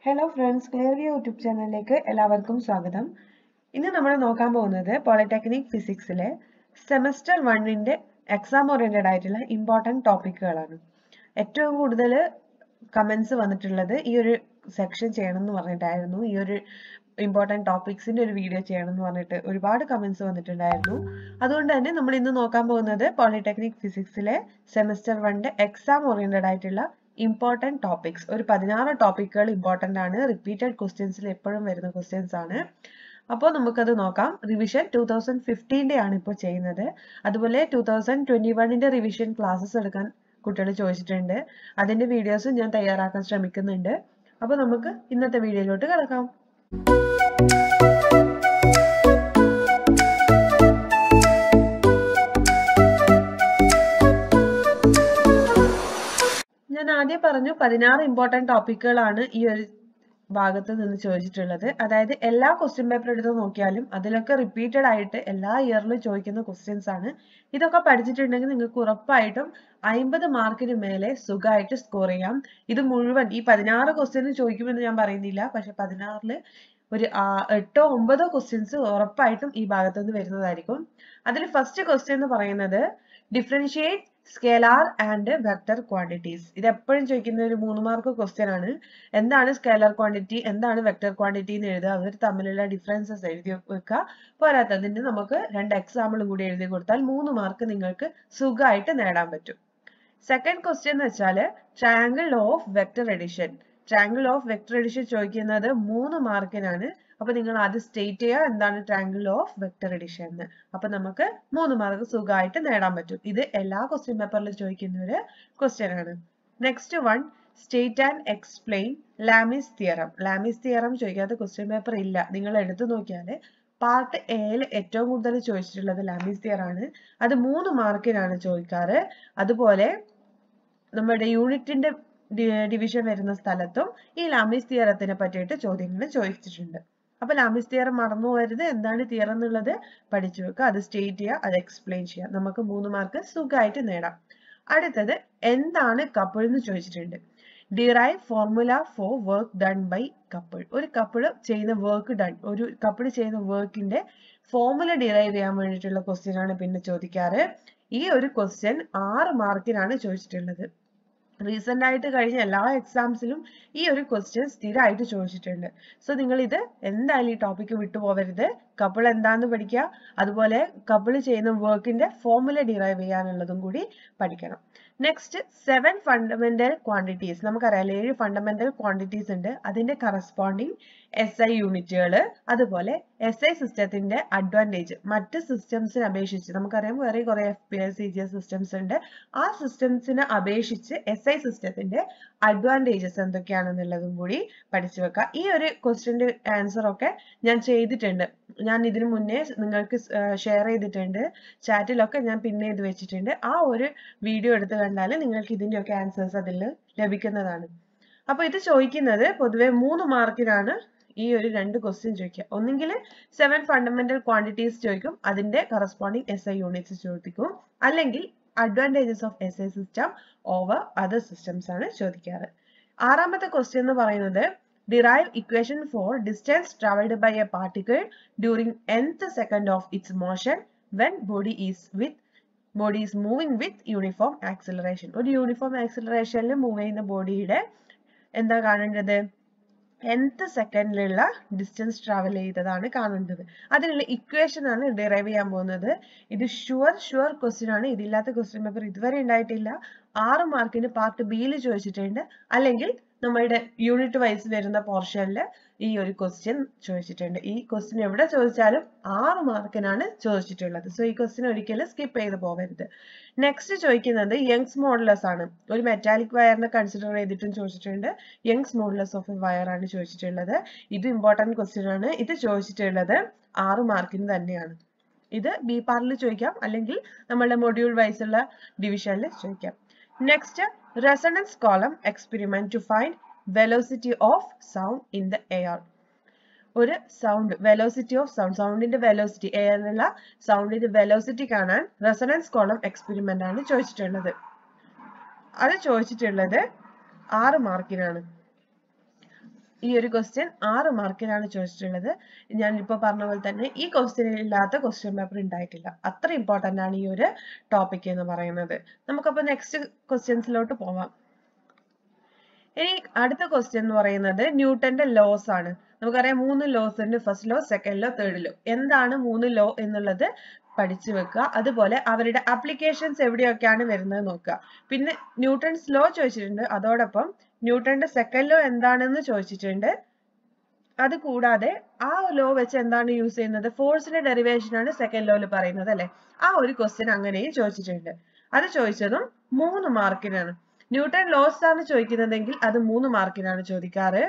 hello friends clear view YouTube ചാനലിലേക്ക് എല്ലാവർക്കും സ്വാഗതം ഇന്ന് നമ്മൾ നോക്കാൻ പോകുന്നത് പോളിടെക്നിക് ഫിസിക്സിലെ സെമസ്റ്റർ വണ്ണിന്റെ എക്സാം ഓറിയന്റഡ് ആയിട്ടുള്ള ഇമ്പോർട്ടൻറ്റ് ടോപ്പിക്കുകളാണ് ഏറ്റവും കൂടുതൽ കമൻസ് വന്നിട്ടുള്ളത് ഈ ഒരു സെക്ഷൻ ചെയ്യണം എന്ന് പറഞ്ഞിട്ടായിരുന്നു ഈ ഒരു ഇമ്പോർട്ടൻറ്റ് ടോപ്പിക്സിന്റെ ഒരു വീഡിയോ ചെയ്യണം എന്ന് പറഞ്ഞിട്ട് ഒരുപാട് കമൻസ് വന്നിട്ടുണ്ടായിരുന്നു അതുകൊണ്ട് തന്നെ നമ്മൾ ഇന്ന് നോക്കാൻ പോകുന്നത് പോളിടെക്നിക് ഫിസിക്സിലെ സെമസ്റ്റർ വണ്ണിന്റെ എക്സാം ഓറിയന്റഡ് ആയിട്ടുള്ള ഇമ്പോർട്ടൻറ്റ് ടോപ്പിക്സ് ഒരു പതിനാറ് ടോപ്പിക്കുകൾ ഇമ്പോർട്ടൻ്റ് ആണ് റിപ്പീറ്റഡ് ക്വസ്റ്റ്യൻസിൽ എപ്പോഴും വരുന്ന ക്വസ്റ്റ്യൻസ് ആണ് അപ്പോൾ നമുക്കത് നോക്കാം റിവിഷൻ ടൂ തൗസൻഡ് ഫിഫ്റ്റീൻ്റെ ആണ് ഇപ്പോൾ ചെയ്യുന്നത് അതുപോലെ ടൂ തൗസൻഡ് ട്വൻറ്റി വണ്ണിൻ്റെ റിവിഷൻ ക്ലാസ്സസ് എടുക്കാൻ കുട്ടികൾ ചോദിച്ചിട്ടുണ്ട് അതിൻ്റെ വീഡിയോസ് ഞാൻ തയ്യാറാക്കാൻ ശ്രമിക്കുന്നുണ്ട് അപ്പോൾ നമുക്ക് ഇന്നത്തെ വീഡിയോയിലോട്ട് കിടക്കാം ഞാൻ ആദ്യം പറഞ്ഞു പതിനാറ് ഇമ്പോർട്ടൻറ്റ് ടോപ്പിക്കുകളാണ് ഈ ഒരു ഭാഗത്ത് നിന്ന് ചോദിച്ചിട്ടുള്ളത് അതായത് എല്ലാ ക്വസ്റ്റ്യൻ പേപ്പർ എടുത്ത് നോക്കിയാലും അതിലൊക്കെ റിപ്പീറ്റഡ് ആയിട്ട് എല്ലാ ഇയറിലും ചോദിക്കുന്ന ക്വസ്റ്റ്യൻസ് ആണ് ഇതൊക്കെ പഠിച്ചിട്ടുണ്ടെങ്കിൽ നിങ്ങൾക്ക് ഉറപ്പായിട്ടും അമ്പത് മാർക്കിന് മേലെ സുഖമായിട്ട് സ്കോർ ചെയ്യാം ഇത് മുഴുവൻ ഈ പതിനാറ് ക്വസ്റ്റ്യൻ ചോദിക്കുമെന്ന് ഞാൻ പറയുന്നില്ല പക്ഷെ പതിനാറില് ഒരു എട്ടോ ഒമ്പതോ ക്വസ്റ്റ്യൻസ് ഉറപ്പായിട്ടും ഈ ഭാഗത്ത് നിന്ന് വരുന്നതായിരിക്കും അതിൽ ഫസ്റ്റ് ക്വസ്റ്റ്യൻ എന്ന് പറയുന്നത് differentiate scalar and vector quantities ഇത് എപ്പോഴും ചോദിക്കുന്ന ഒരു മൂന്ന് മാർക്ക് ക്വസ്റ്റ്യൻ ആണ് എന്താണ് സ്കേലാർ ക്വാണ്ടിറ്റി എന്താണ് വെക്ടർ ക്വാണ്ടിറ്റി എന്ന് എഴുതുക അവർ തമ്മിലുള്ള ഡിഫറൻസസ് എഴുതി വെക്കുക പോരാത്തതിന് നമുക്ക് രണ്ട് എക്സാമ്പിളും കൂടി എഴുതി കൊടുത്താൽ മൂന്ന് മാർക്ക് നിങ്ങൾക്ക് സുഖമായിട്ട് നേടാൻ പറ്റും സെക്കൻഡ് ക്വസ്റ്റ്യൻ എന്ന് വെച്ചാൽ triangle of vector addition triangle of vector addition ചോദിക്കുന്നത് മൂന്ന് മാർക്കിനാണ് അപ്പൊ നിങ്ങൾ ആദ്യം സ്റ്റേറ്റ് ചെയ്യുക എന്താണ് ട്രയാങ്കിൾ ഓഫ് വെക്ടർ എഡിഷൻ എന്ന് അപ്പൊ നമുക്ക് മൂന്ന് മാർക്ക് സുഖമായിട്ട് നേടാൻ പറ്റും ഇത് എല്ലാ ക്വസ്റ്റ്യൻ പേപ്പറിലും ചോദിക്കുന്ന ഒരു ക്വസ്റ്റ്യൻ ആണ് next one state and explain Lami's theorem Lami's theorem ചോദിക്കാത്ത ക്വസ്റ്റ്യൻ പേപ്പർ ഇല്ല നിങ്ങൾ എടുത്തു നോക്കിയാൽ പാർട്ട് എയിൽ ഏറ്റവും കൂടുതൽ ചോദിച്ചിട്ടുള്ളത് ലാമിസ് തിയർ ആണ് അത് മൂന്ന് മാർക്കിനാണ് ചോദിക്കാറ് അതുപോലെ നമ്മുടെ യൂണിറ്റിന്റെ ഡിവിഷൻ വരുന്ന സ്ഥലത്തും ഈ ലാമിസ് തിയറത്തിനെ പറ്റിയിട്ട് ചോദ്യങ്ങൾ ചോദിച്ചിട്ടുണ്ട് അപ്പൊ ലാമിസ് തിയറം മറന്നു പോകരുത് എന്താണ് തിയറം എന്നുള്ളത് പഠിച്ചു വെക്കുക അത് സ്റ്റേറ്റ് ചെയ്യുക അത് എക്സ്പ്ലെയിൻ ചെയ്യുക നമുക്ക് മൂന്ന് മാർക്ക് സുഖമായിട്ട് നേടാം അടുത്തത് എന്താണ് കപ്പിൾ എന്ന് ചോദിച്ചിട്ടുണ്ട് derive formula for work done by couple ഒരു കപ്പിൾ ചെയ്യുന്ന വർക്ക് ഡൺ ഒരു കപ്പിൾ ചെയ്യുന്ന വർക്കിന്റെ ഫോർമുല ഡിറൈവ് ചെയ്യാൻ വേണ്ടിയിട്ടുള്ള ക്വസ്റ്റ്യൻ ആണ് പിന്നെ ചോദിക്കാറ് ഈ ഒരു ക്വസ്റ്റ്യൻ ആറ് മാർക്കിനാണ് ചോദിച്ചിട്ടുള്ളത് റീസെന്റ് ആയിട്ട് കഴിഞ്ഞ എല്ലാ എക്സാംസിലും ഈ ഒരു ക്വസ്റ്റ്യൻ സ്ഥിരമായിട്ട് ചോദിച്ചിട്ടുണ്ട് സോ നിങ്ങൾ ഇത് എന്തായാലും ഈ ടോപ്പിക്ക് വിട്ടുപോകരുത് കപ്പിൾ എന്താന്ന് പഠിക്കുക അതുപോലെ കപ്പിൾ ചെയ്യുന്ന വർക്കിന്റെ ഫോർമുല ഡിറൈവ് ചെയ്യാനുള്ളതും കൂടി പഠിക്കണം നെക്സ്റ്റ് സെവൻ ഫണ്ടമെന്റൽ ക്വാണ്ടിറ്റീസ് നമുക്കറിയാം ഏഴ് ഫണ്ടമെന്റൽ ക്വാണ്ടിറ്റീസ് ഉണ്ട് അതിന്റെ കറസ്പോണ്ടിങ് എസ് ഐ യൂണിറ്റുകൾ അതുപോലെ എസ് ഐ സിസ്റ്റത്തിന്റെ അഡ്വാൻറ്റേജ് മറ്റ് സിസ്റ്റംസിനെ അപേക്ഷിച്ച് നമുക്കറിയാം വേറെ കുറെ F P S C G S systems ഉണ്ട് ആ സിസ്റ്റംസിനെ അപേക്ഷിച്ച് എസ് ഐ സിസ്റ്റത്തിന്റെ അഡ്വാൻറ്റേജസ് എന്തൊക്കെയാണെന്നുള്ളതും കൂടി പഠിച്ചു വെക്കുക ഈ ഒരു ക്വസ്റ്റ്യന്റെ ആൻസർ ഒക്കെ ഞാൻ ചെയ്തിട്ടുണ്ട് ഞാൻ ഇതിനു മുന്നേ നിങ്ങൾക്ക് ഷെയർ ചെയ്തിട്ടുണ്ട് ചാറ്റിലൊക്കെ ഞാൻ പിന്നെ ചെയ്ത് വെച്ചിട്ടുണ്ട് ആ ഒരു വീഡിയോ എടുത്ത് കണ്ടാൽ നിങ്ങൾക്ക് ഇതിന്റെയൊക്കെ ആൻസേഴ്സ് അതിൽ ലഭിക്കുന്നതാണ് അപ്പൊ ഇത് ചോദിക്കുന്നത് പൊതുവെ മൂന്ന് മാർക്കിനാണ് ഈ ഒരു രണ്ട് ക്വസ്റ്റ്യൻ ചോദിക്കുക ഒന്നെങ്കിൽ സെവൻ ഫണ്ടമെന്റൽ ക്വാണ്ടിറ്റീസ് ചോദിക്കും അതിന്റെ കറസ്പോണ്ടിങ് എസ് ഐ യൂണിറ്റ്സ് ചോദിക്കും അല്ലെങ്കിൽ advantages of S I system over other systems ആണ് ചോദിക്കാറ് ആറാമത്തെ ക്വസ്റ്റ്യൻ എന്ന് പറയുന്നത് derive equation for distance traveled by a particle during nth second of its motion when body is with body is moving with uniform acceleration ഒരു uniform ആക്സിലറേഷനിൽ move ചെയ്യുന്ന ബോഡിയുടെ എന്താ കാണേണ്ടത് nth സെക്കൻഡിലുള്ള ഡിസ്റ്റൻസ് ട്രാവൽ ചെയ്തതാണ് കാണേണ്ടത് അതിനുള്ള ഇക്വേഷൻ ആണ് ഡിറൈവ് ചെയ്യാൻ പോകുന്നത് ഇത് ഷുവർ ഷുവർ ക്വസ്റ്റ്യൻ ആണ് ഇതില്ലാത്ത ക്വസ്റ്റ്യൻ പേപ്പർ ഇതുവരെ ഉണ്ടായിട്ടില്ല ആറ് മാർക്കിന് പാർട്ട് ബിയിൽ ചോദിച്ചിട്ടുണ്ട് അല്ലെങ്കിൽ നമ്മളുടെ യൂണിറ്റ് വൈസ് വരുന്ന പോർഷനിൽ ഈ ഒരു ക്വസ്റ്റ്യൻ ചോദിച്ചിട്ടുണ്ട് ഈ ക്വസ്റ്റ്യൻ എവിടെ ചോദിച്ചാലും ആറ് മാർക്കിനാണ് ചോദിച്ചിട്ടുള്ളത് സോ ഈ ക്വസ്റ്റ്യൻ ഒരിക്കലും സ്കിപ്പ് ചെയ്ത് പോകരുത് നെക്സ്റ്റ് ചോദിക്കുന്നത് യങ്സ് മോഡുലസ് ആണ് ഒരു മെറ്റാലിക് വയറിനെ കൺസിഡർ ചെയ്തിട്ടും ചോദിച്ചിട്ടുണ്ട് Young's modulus of a wire ആണ് ചോദിച്ചിട്ടുള്ളത് ഇത് ഇമ്പോർട്ടൻറ്റ് ക്വസ്റ്റ്യൻ ആണ് ഇത് ചോദിച്ചിട്ടുള്ളത് ആറ് മാർക്കിന് തന്നെയാണ് ഇത് ബി പാർട്ടിൽ ചോദിക്കാം അല്ലെങ്കിൽ നമ്മളുടെ മൊഡ്യൂൾ വൈസ് ഉള്ള ഡിവിഷനിൽ ചോദിക്കാം next resonance column experiment to find velocity of sound in the air ഒരു സൗണ്ട് വെലോസിറ്റി ഓഫ് സൗണ്ട് സൗണ്ടിന്റെ വെലോസിറ്റി എയറിലുള്ള സൗണ്ടിന്റെ വെലോസിറ്റി കാണാൻ റെസണൻസ് കോളം എക്സ്പെരിമെന്റ് ആണ് ചോദിച്ചിട്ടുള്ളത് അത് ചോദിച്ചിട്ടുള്ളത് ആറ് മാർക്കിനാണ് ഈ ഒരു ക്വസ്റ്റ്യൻ ആറ് മാർക്കിനാണ് ചോദിച്ചിട്ടുള്ളത് ഞാൻ ഇപ്പോൾ പറഞ്ഞ പോലെ തന്നെ ഈ ക്വസ്റ്റ്യനിൽ ഇല്ലാത്ത ക്വസ്റ്റ്യൻ പേപ്പർ ഉണ്ടായിട്ടില്ല അത്ര ഇമ്പോർട്ടൻ്റ് ആണ് ഈ ഒരു ടോപ്പിക് എന്ന് പറയുന്നത് നമുക്കപ്പോൾ നെക്സ്റ്റ് ക്വസ്റ്റ്യൻസിലോട്ട് പോവാം ഇനി അടുത്ത ക്വസ്റ്റ്യൻ എന്ന് പറയുന്നത് ന്യൂട്ടന്റെ ലോസ് ആണ് നമുക്കറിയാം മൂന്ന് ലോസ് ഉണ്ട് first law second law third law എന്താണ് മൂന്ന് ലോ എന്നുള്ളത് പഠിച്ചു വെക്കുക അതുപോലെ അവരുടെ അപ്ലിക്കേഷൻസ് എവിടെയൊക്കെയാണ് വരുന്നത് നോക്കുക പിന്നെ ന്യൂട്ടൺസ് ലോ ചോദിച്ചിട്ടുണ്ട് അതോടൊപ്പം ന്യൂട്ടന്റെ സെക്കൻഡ് ലോ എന്താണെന്ന് ചോദിച്ചിട്ടുണ്ട് അത് കൂടാതെ ആ ലോ വെച്ച് എന്താണ് യൂസ് ചെയ്യുന്നത് ഫോഴ്സിന്റെ ഡെറിവേഷൻ ആണ് സെക്കൻഡ് ലോയിൽ പറയുന്നത് അല്ലെ ആ ഒരു ക്വസ്റ്റ്യൻ അങ്ങനെയും ചോദിച്ചിട്ടുണ്ട് അത് ചോദിച്ചതും മൂന്ന് മാർക്കിനാണ് ന്യൂട്ടൺ ലോസ് ആണ് ചോദിക്കുന്നതെങ്കിൽ അത് മൂന്ന് മാർക്കിനാണ് ചോദിക്കാറ്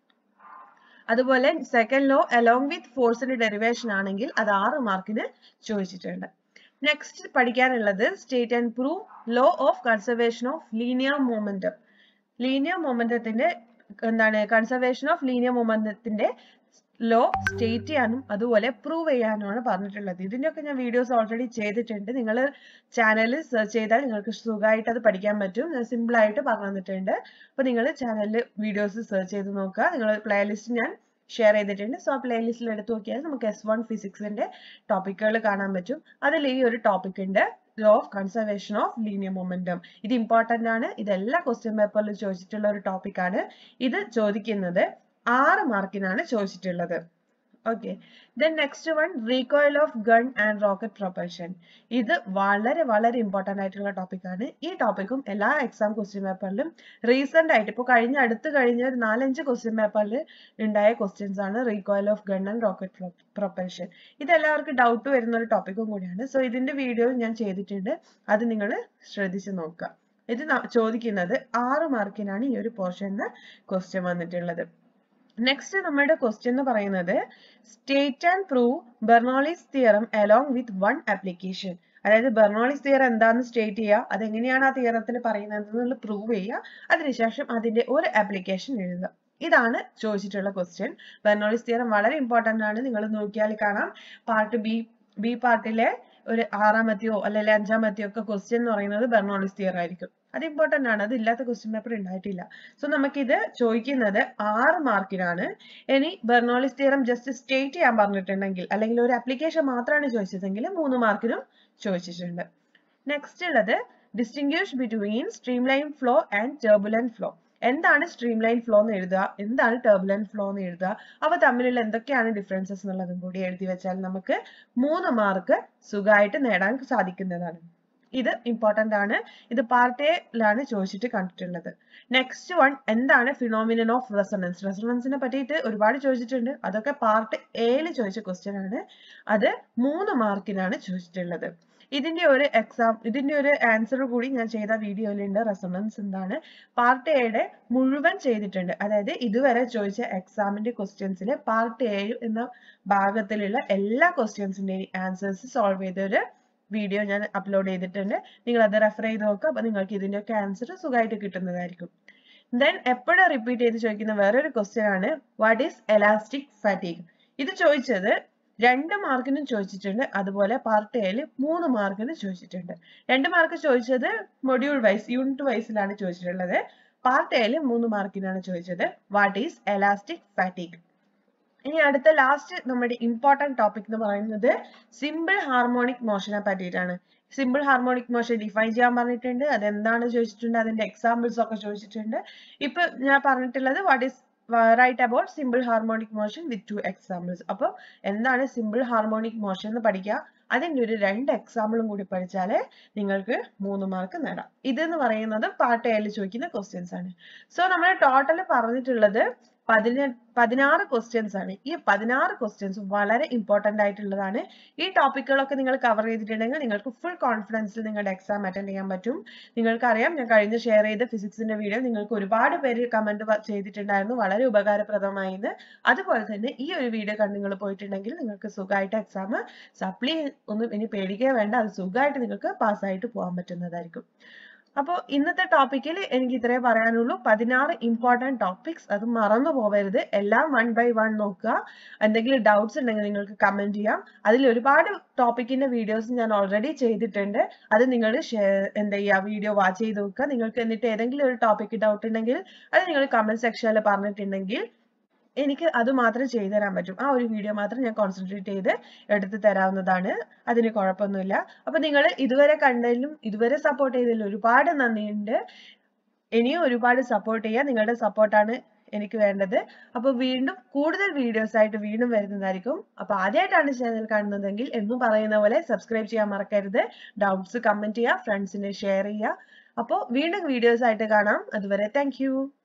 അതുപോലെ സെക്കൻഡ് ലോ അലോങ് വിത്ത് ഫോഴ്സിന്റെ ഡെറിവേഷൻ ആണെങ്കിൽ അത് ആറ് മാർക്കിന് ചോദിച്ചിട്ടുണ്ട് നെക്സ്റ്റ് പഠിക്കാനുള്ളത് state and prove law of conservation of linear momentum linear മൊമെന്റത്തിന്റെ എന്താണ് കൺസർവേഷൻ ഓഫ് ലീനിയർ മൊമെന്റത്തിന്റെ ലോ സ്റ്റേറ്റ് ചെയ്യാനും അതുപോലെ പ്രൂവ് ചെയ്യാനുമാണ് പറഞ്ഞിട്ടുള്ളത് ഇതിന്റെയൊക്കെ ഞാൻ വീഡിയോസ് ഓൾറെഡി ചെയ്തിട്ടുണ്ട് നിങ്ങൾ ചാനലിൽ സെർച്ച് ചെയ്താൽ നിങ്ങൾക്ക് സുഖമായിട്ട് അത് പഠിക്കാൻ പറ്റും ഞാൻ സിമ്പിൾ ആയിട്ട് പറഞ്ഞു തന്നിട്ടുണ്ട് അപ്പൊ നിങ്ങൾ ചാനലിൽ വീഡിയോസ് സെർച്ച് ചെയ്ത് നോക്കുക നിങ്ങൾ പ്ലേലിസ്റ്റ് ഞാൻ ഷെയർ ചെയ്തിട്ടുണ്ട് സോ ആ പ്ലേലിസ്റ്റിൽ എടുത്ത് നോക്കിയാൽ നമുക്ക് എസ് വൺ ഫിസിക്സിന്റെ ടോപ്പിക്കുകൾ കാണാൻ പറ്റും അതിൽ ഈ ഒരു ടോപ്പിക് ഉണ്ട് law of conservation of linear momentum ഇത് ഇമ്പോർട്ടന്റ് ആണ് ഇത് എല്ലാ ക്വസ്റ്റ്യൻ പേപ്പറിലും ചോദിച്ചിട്ടുള്ള ഒരു ടോപ്പിക് ആണ് ഇത് ചോദിക്കുന്നത് ആറ് മാർക്കിനാണ് ചോദിച്ചിട്ടുള്ളത് okay then next one recoil of gun and rocket propulsion ഇത് വളരെ വളരെ ഇമ്പോർട്ടന്റ് ആയിട്ടുള്ള ടോപ്പിക് ആണ് ഈ ടോപ്പിക്കും എല്ലാ എക്സാം ക്വസ്റ്റ്യൻ പേപ്പറിലും റീസെന്റ് ആയിട്ട് ഇപ്പോൾ കഴിഞ്ഞ അടുത്ത് കഴിഞ്ഞ ഒരു നാലഞ്ച് ക്വസ്റ്റ്യൻ പേപ്പറിൽ ഉണ്ടായ ക്വസ്റ്റ്യൻസ് ആണ് recoil of gun and rocket propulsion ഇത് എല്ലാവർക്കും ഡൗട്ട് വരുന്ന ഒരു ടോപ്പിക്കും കൂടിയാണ് സോ ഇതിന്റെ വീഡിയോ ഞാൻ ചെയ്തിട്ടുണ്ട് അത് നിങ്ങൾ ശ്രദ്ധിച്ച് നോക്കുക ഇത് ചോദിക്കുന്നത് ആറ് മാർക്കിനാണ് ഈ ഒരു പോർഷനിൽ ക്വസ്റ്റ്യൻ വന്നിട്ടുള്ളത് നെക്സ്റ്റ് നമ്മുടെ ക്വസ്റ്റ്യൻ എന്ന് പറയുന്നത് state and prove Bernoulli's theorem along with one application അതായത് ബെർണോളിസ് തിയറം എന്താണെന്ന് സ്റ്റേറ്റ് ചെയ്യുക അതെങ്ങനെയാണ് ആ തിയറത്തിൽ പറയുന്നത് എന്നുള്ളത് പ്രൂവ് ചെയ്യുക അതിനുശേഷം അതിന്റെ ഒരു ആപ്ലിക്കേഷൻ എഴുതുക ഇതാണ് ചോദിച്ചിട്ടുള്ള ക്വസ്റ്റ്യൻ ബെർണോളിസ് തിയറം വളരെ ഇമ്പോർട്ടന്റ് ആണ് നിങ്ങൾ നോക്കിയാൽ കാണാം പാർട്ട് ബി ബി പാർട്ടിലെ ഒരു ആറാമത്തെയോ അല്ലെങ്കിൽ അഞ്ചാമത്തെയോ ഒക്കെ ക്വസ്റ്റ്യൻ എന്ന് പറയുന്നത് ബെർണോളിസ് തിയർ ആയിരിക്കും അത് ഇമ്പോർട്ടന്റ് ആണ് അത് ഇല്ലാത്ത ക്വസ്റ്റ്യൻ പേപ്പർ ഉണ്ടായിട്ടില്ല സോ നമുക്കിത് ചോദിക്കുന്നത് ആറ് മാർക്കിനാണ് ഇനി ബെർണോളിസ് തിയറം ജസ്റ്റ് സ്റ്റേറ്റ് ചെയ്യാൻ പറഞ്ഞിട്ടുണ്ടെങ്കിൽ അല്ലെങ്കിൽ ഒരു ആപ്ലിക്കേഷൻ മാത്രമാണ് ചോദിച്ചതെങ്കിൽ മൂന്ന് മാർക്കിനും ചോദിച്ചിട്ടുണ്ട് നെക്സ്റ്റ് ഉള്ളത് distinguish between streamline flow and turbulent flow എന്താണ് സ്ട്രീം ലൈൻ ഫ്ലോ എന്ന് എഴുതുക എന്താണ് ടർബുലന്റ് ഫ്ലോ എന്ന് എഴുതുക അവ തമ്മിലുള്ള എന്തൊക്കെയാണ് ഡിഫറൻസസ് എന്നുള്ളതും കൂടി എഴുതി വെച്ചാൽ നമുക്ക് മൂന്ന് മാർക്ക് സുഖമായിട്ട് നേടാൻ സാധിക്കുന്നതാണ് ഇത് ഇമ്പോർട്ടന്റ് ആണ് ഇത് പാർട്ട് എയിലാണ് ചോദിച്ചിട്ട് കണ്ടിട്ടുള്ളത് നെക്സ്റ്റ് വൺ എന്താണ് ഫിനോമിനൻ ഓഫ് റെസണൻസ് റെസണൻസിനെ പറ്റിയിട്ട് ഒരുപാട് ചോദിച്ചിട്ടുണ്ട് അതൊക്കെ പാർട്ട് എയിൽ ചോദിച്ച ക്വസ്റ്റ്യൻ ആണ് അത് മൂന്ന് മാർക്കിനാണ് ചോദിച്ചിട്ടുള്ളത് ഇതിന്റെ ഒരു എക്സാം ഇതിന്റെ ഒരു ആൻസർ കൂടി ഞാൻ ചെയ്ത വീഡിയോയിലുണ്ട് റെസൊണൻസ് എന്താണ് പാർട്ട് എയുടെ മുഴുവൻ ചെയ്തിട്ടുണ്ട് അതായത് ഇതുവരെ ചോദിച്ച എക്സാമിന്റെ ക്വസ്റ്റ്യൻസിലെ പാർട്ട് എ എന്ന ഭാഗത്തിലുള്ള എല്ലാ ക്വസ്റ്റ്യൻസിന്റെയും ആൻസേഴ്സ് സോൾവ് ചെയ്ത ഒരു വീഡിയോ ഞാൻ അപ്ലോഡ് ചെയ്തിട്ടുണ്ട് നിങ്ങൾ അത് റെഫർ ചെയ്ത് നോക്കുക അപ്പൊ നിങ്ങൾക്ക് ഇതിന്റെയൊക്കെ ആൻസർ സുഖമായിട്ട് കിട്ടുന്നതായിരിക്കും ദെൻ എപ്പോഴും റിപ്പീറ്റ് ചെയ്ത് ചോദിക്കുന്ന വേറൊരു ക്വസ്റ്റ്യൻ ആണ് വാട്ട് ഈസ് എലാസ്റ്റിക് ഫാറ്റീഗ് ഇത് ചോദിച്ചത് രണ്ട് മാർക്കിനും ചോദിച്ചിട്ടുണ്ട് അതുപോലെ പാർട്ട് എയിൽ മൂന്ന് മാർക്കിന് ചോദിച്ചിട്ടുണ്ട് രണ്ട് മാർക്ക് ചോദിച്ചത് മൊഡ്യൂൾ വൈസ് യൂണിറ്റ് വൈസിലാണ് ചോദിച്ചിട്ടുള്ളത് പാർട്ട് എയിൽ മൂന്ന് മാർക്കിനാണ് ചോദിച്ചത് വാട്ട് ഈസ് എലാസ്റ്റിക് ഫാറ്റീഗ് ഇനി അടുത്ത ലാസ്റ്റ് നമ്മുടെ ഇമ്പോർട്ടന്റ് ടോപ്പിക് എന്ന് പറയുന്നത് സിമ്പിൾ ഹാർമോണിക് മോഷനെ പറ്റിയിട്ടാണ് സിമ്പിൾ ഹാർമോണിക് മോഷൻ ഡിഫൈൻ ചെയ്യാൻ പറഞ്ഞിട്ടുണ്ട് അതെന്താണ് ചോദിച്ചിട്ടുണ്ട് അതിന്റെ എക്സാമ്പിൾസ് ഒക്കെ ചോദിച്ചിട്ടുണ്ട് ഇപ്പൊ ഞാൻ പറഞ്ഞിട്ടുള്ളത് what is write about simple harmonic motion with two examples അപ്പോൾ എന്താണ് സിമ്പിൾ ഹാർമോണിക് മോഷൻ എന്ന് പഠിക്കുക അതിന്റെ ഒരു രണ്ട് എക്സാമ്പിളും കൂടി പഠിച്ചാലേ നിങ്ങൾക്ക് മൂന്ന് മാർക്ക് നേടാം ഇതെന്ന് പറയുന്നത് പാർട്ട് എയിൽ ചോദിക്കുന്ന ക്വസ്റ്റ്യൻസ് ആണ് സോ നമ്മൾ ടോട്ടൽ പറഞ്ഞിട്ടുള്ളത് പതിന പതിനാറ് ക്വസ്റ്റ്യൻസ് ആണ് ഈ പതിനാറ് ക്വസ്റ്റ്യൻസ് വളരെ ഇമ്പോർട്ടന്റ് ആയിട്ടുള്ളതാണ് ഈ ടോപ്പിക്കുകളൊക്കെ നിങ്ങൾ കവർ ചെയ്തിട്ടുണ്ടെങ്കിൽ നിങ്ങൾക്ക് ഫുൾ കോൺഫിഡൻസിൽ നിങ്ങളുടെ എക്സാം അറ്റൻഡ് ചെയ്യാൻ പറ്റും നിങ്ങൾക്കറിയാം ഞാൻ കഴിഞ്ഞ് ഷെയർ ചെയ്ത ഫിസിക്സിന്റെ വീഡിയോ നിങ്ങൾക്ക് ഒരുപാട് പേര് കമന്റ് ചെയ്തിട്ടുണ്ടായിരുന്നു വളരെ ഉപകാരപ്രദമായിന്ന് അതുപോലെ തന്നെ ഈ ഒരു വീഡിയോ കണ്ട് നിങ്ങൾ പോയിട്ടുണ്ടെങ്കിൽ നിങ്ങൾക്ക് സുഖമായിട്ട് എക്സാം സപ്ലി ഒന്നും ഇനി പേടിക്കുക വേണ്ട അത് സുഖമായിട്ട് നിങ്ങൾക്ക് പാസ്സായിട്ട് പോകാൻ പറ്റുന്നതായിരിക്കും അപ്പോൾ ഇന്നത്തെ ടോപ്പിക്കിൽ എനിക്ക് ഇത്രേ പറയാനുള്ളൂ പതിനാറ് ഇമ്പോർട്ടൻറ്റ് ടോപ്പിക്സ് അത് മറന്നു പോകരുത് എല്ലാം വൺ ബൈ വൺ നോക്കുക എന്തെങ്കിലും ഡൗട്ട്സ് ഉണ്ടെങ്കിൽ നിങ്ങൾക്ക് കമന്റ് ചെയ്യാം അതിൽ ഒരുപാട് ടോപ്പിക്കിന്റെ വീഡിയോസ് ഞാൻ ഓൾറെഡി ചെയ്തിട്ടുണ്ട് അത് നിങ്ങൾ എന്താ ചെയ്യുക വീഡിയോ വാച്ച് ചെയ്ത് നോക്കുക നിങ്ങൾക്ക് എന്നിട്ട് ഏതെങ്കിലും ഒരു ടോപ്പിക്ക് ഡൗട്ട് ഉണ്ടെങ്കിൽ അത് നിങ്ങൾ കമന്റ് സെക്ഷനിൽ പറഞ്ഞിട്ടുണ്ടെങ്കിൽ എനിക്ക് അത് മാത്രം ചെയ്തു തരാൻ പറ്റും ആ ഒരു വീഡിയോ മാത്രം ഞാൻ കോൺസെൻട്രേറ്റ് ചെയ്ത് എടുത്ത് തരാവുന്നതാണ് അതിന് കുഴപ്പമൊന്നുമില്ല അപ്പൊ നിങ്ങൾ ഇതുവരെ കണ്ടതിലും ഇതുവരെ സപ്പോർട്ട് ചെയ്തതിലും ഒരുപാട് നന്ദിയുണ്ട് ഇനിയും ഒരുപാട് സപ്പോർട്ട് ചെയ്യുക നിങ്ങളുടെ സപ്പോർട്ടാണ് എനിക്ക് വേണ്ടത് അപ്പൊ വീണ്ടും കൂടുതൽ വീഡിയോസ് ആയിട്ട് വീണ്ടും വരുന്നതായിരിക്കും അപ്പൊ ആദ്യമായിട്ടാണ് ചാനൽ കാണുന്നതെങ്കിൽ എന്നും പറയുന്ന പോലെ സബ്സ്ക്രൈബ് ചെയ്യാൻ മറക്കരുത് ഡൗട്ട്സ് കമന്റ് ചെയ്യുക ഫ്രണ്ട്സിന് ഷെയർ ചെയ്യുക അപ്പോൾ വീണ്ടും വീഡിയോസ് ആയിട്ട് കാണാം അതുവരെ താങ്ക്